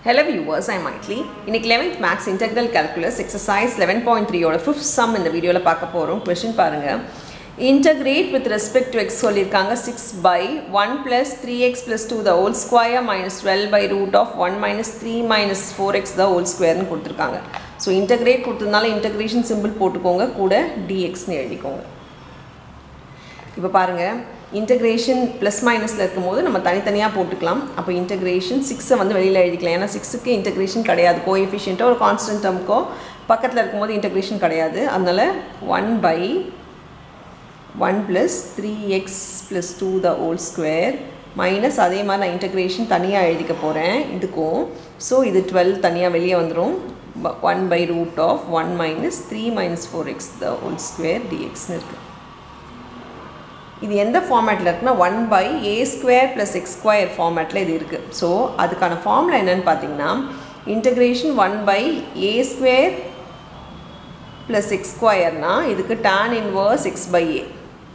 Hello viewers, I'm Maitli. இன்னைக்கு 11th maths integral calculus exercise eleven point த்ரீயோட fifth sum இந்த வீடியோவில் பார்க்க போகிறோம் கொஷின் பாருங்கள் integrate with respect to x சொல்லியிருக்காங்க six by one plus three x plus two the whole square minus twelve by root of one minus three minus four x the whole ஸ்கொயர்னு கொடுத்துருக்காங்க so integrate கொடுத்ததுனால integration simple போட்டுக்கோங்க கூட டிஎக்ஸ்னு எழுதிக்கோங்க இப்போ பாருங்கள் integration plus மைனஸில் இருக்கும்போது நம்ம தனித்தனியாக போட்டுக்கலாம் அப்போ இன்டகிரேஷன் சிக்ஸை வந்து வெளியில் எழுதிக்கலாம் ஏன்னா சிக்ஸுக்கு இன்டகிரேஷன் கிடையாது கோ எஃபிஷியண்ட்டோ ஒரு கான்ஸ்டன்ட் டம்க்கோ பக்கத்தில் இருக்கும்போது இன்டகிரேஷன் கிடையாது அதனால் one by one plus three x plus two the whole square minus அதே மாதிரி நான் இன்டகிரேஷன் தனியாக எழுதிக்க போகிறேன் இதுக்கும் ஸோ இது டுவெல் தனியாக வெளியே வந்துடும் one by root of one minus three minus four x the whole square டிஎக்ஸ்னு இருக்குது இது எந்த ஃபார்மேட்டில் இருக்குன்னா one by a square plus x square ஃபார்மேட்டில் இது இருக்குது ஸோ அதுக்கான ஃபார்முலா என்னென்னு பார்த்தீங்கன்னா integration one by a square plus x ஸ்கொயர்னா இதுக்கு tan inverse x by a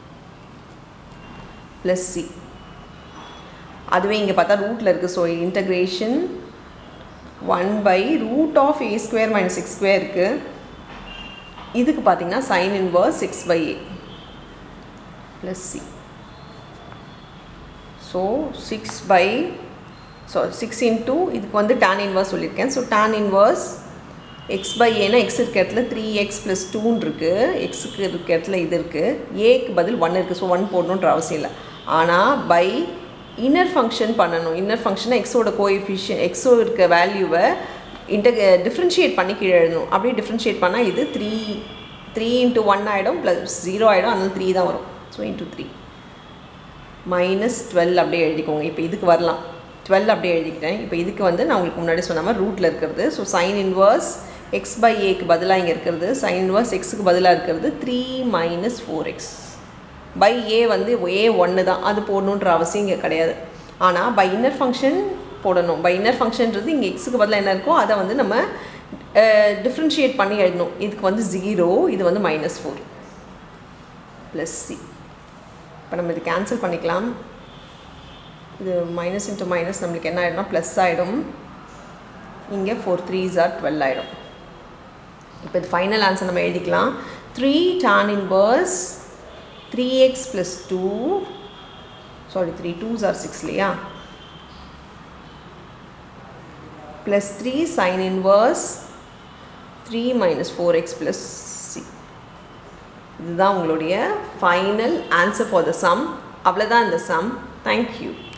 plus c அதுவே இங்கே பார்த்தா ரூட்டில் இருக்குது so integration one by root of a square minus x square இருக்குது இதுக்கு பார்த்தீங்கன்னா sine inverse x by a plus c. So 6 by so 6 into இதுக்கு வந்து tan inverse சொல்லியிருக்கேன் so tan inverse x by ஏன்னா எக்ஸ் இருக்க இடத்துல த்ரீ எக்ஸ் ப்ளஸ் டூன்னு இருக்குது எக்ஸுக்கு இருக்க இடத்துல இது இருக்குது ஏக்கு பதில் ஒன் இருக்குது ஸோ ஒன் போடணுன்ற அவசியம் இல்லை ஆனால் பை இன்னர் ஃபங்க்ஷன் பண்ணணும் இன்னர் ஃபங்க்ஷனை எக்ஸோட கோஎஃபிஷியன் எக்ஸோ இருக்க வேல்யூவை இன்டர் டிஃப்ரென்ஷியேட் பண்ணி கீழே எழுதணும் அப்படியே டிஃப்ரென்ஷியேட் பண்ணால் இது த்ரீ த்ரீ இன்ட்டு ஒன் ஆகிடும் ப்ளஸ் ஜீரோ ஆகிடும் அதனால் த்ரீ தான் வரும் so into three minus twelve அப்படியே எழுதிக்கோங்க இப்போ இதுக்கு வரலாம் டுவெல் அப்படியே எழுதிக்கிட்டேன் இப்போ இதுக்கு வந்து நான் உங்களுக்கு முன்னாடி சொன்ன மாதிரி ரூட்டில் இருக்கிறது so sine inverse x by ஏக்கு பதிலாக இங்கே இருக்கிறது சைன் இன்வர்ஸ் எக்ஸுக்கு பதிலாக இருக்கிறது three minus four x by a வந்து ஏ ஒன்று தான் அது போடணுன்ற அவசியம் இங்கே கிடையாது ஆனால் பை இன்னர் ஃபங்க்ஷன் போடணும் பை இன்னர் ஃபங்க்ஷன்றது இங்கே எக்ஸுக்கு பதிலாக என்ன இருக்கோ அதை வந்து நம்ம டிஃப்ரென்ஷியேட் பண்ணி எழுதணும் இதுக்கு வந்து ஜீரோ இது வந்து மைனஸ் ஃபோர் ப்ளஸ் சி இப்போ நம்ம இது கேன்சல் பண்ணிக்கலாம் இது மைனஸ் இன்ட்டு மைனஸ் நம்மளுக்கு என்ன ஆகிடும்னா ப்ளஸ் ஆகிடும் இங்கே ஃபோர் த்ரீஸ் ஆர் டுவெல் ஆகிடும் இப்போ இது ஃபைனல் ஆன்சர் நம்ம எழுதிக்கலாம் three tan inverse three x plus two sorry three twos are six இல்லையா plus three sine inverse three minus four x plus c இதுதான் உங்களுடைய final answer for the sum அவ்வளோதான் இந்த சம் தேங்க்யூ